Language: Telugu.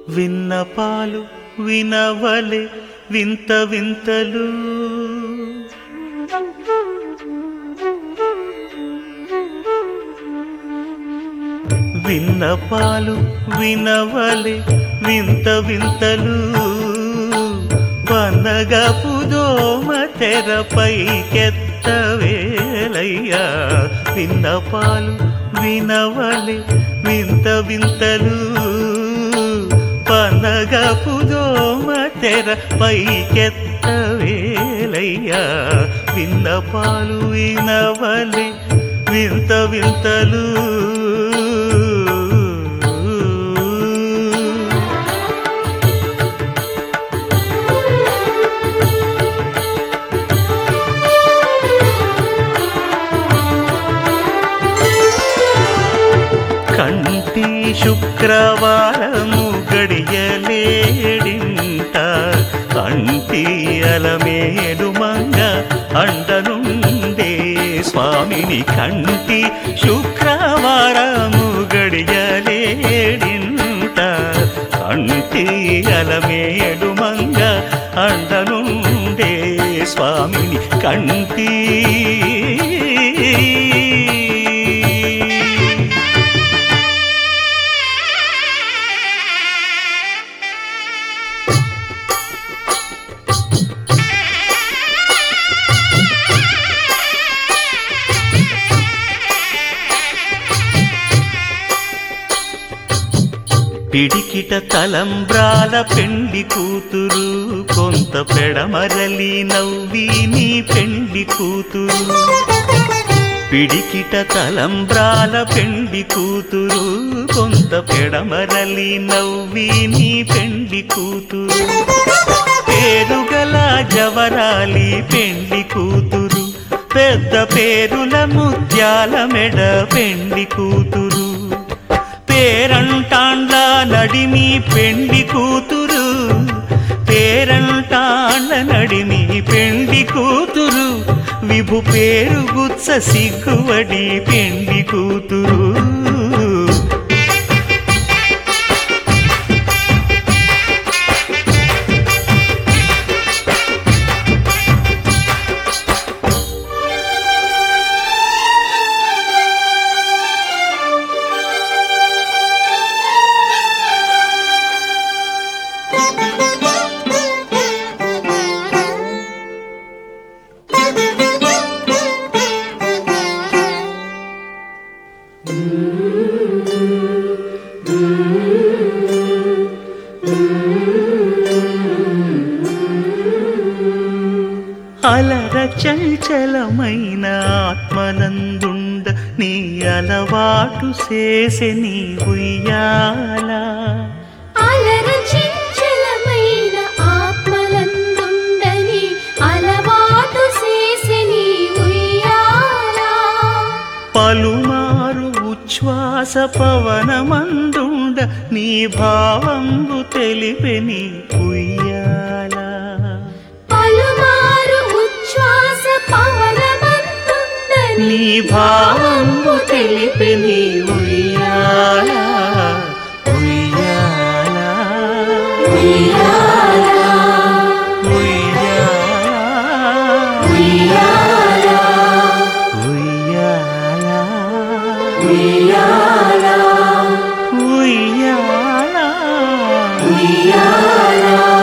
విన్నపాలు వినవలే వింత వింతలు విన్నపాలు వినవలే వింత వింతలు వనగపు దోమ తెరపైకెత్తవేలయ్యా విన్నపాలు వినవలే వింత వింతలు పనగపు దోమ తెర పైకెత్తవేలయ్యా విన్నపాలు వినవలే వింత వింతలు కంటి శుక్రవారము గడియలేడింట కంటి అలమేలు మంగ అండనుండే స్వామిని కంటి శుక్రవారము గడియలేడింట కంటి అలమేలు మంగ అండనుండే స్వామిని కంటి పిడికిట తలంబ్రాల పెండి కూతురు కొంత పెడమరలి నవ్వి నీ పెండి కూతురు పిడికిట తలంబ్రాల పెండి కూతురు కొంత పెడమరలి నవ్వి నీ పెండి కూతురు పేరుగల జవరాలి పెండి కూతురు పెద్ద పేరుల ముత్యాల మెడ పెండి కూతురు పేరంటాండ్ల నడిమి పెండి కూతురు పేరంటాండ్ల నడిమి పెండి కూతురు విభు పేరు గుత్స సిగ్గువడి పెండి కూతురు అలర చంచలమైన ఆత్మనందుండ నీ అలవాటు చేసే నీ ఉయ్యాల అలర చంచలమైన ఆత్మలందుండని అలవాటు చేసిని ఉయ్యాల పలుమారు ఉచ్ఛ్వాస పవనమందుండ నీ భావంబు తెలిపే నీ ఉయ్యాల పలుమారు ఉచ్ఛ్వాస పవనమందుండని నీ భావంబు తెలిపే నీ ఉయ్యాల ఉయ్యాల ఉయ్యాల ఉయ్యాల ఉయ్యాల ఉయ్యాల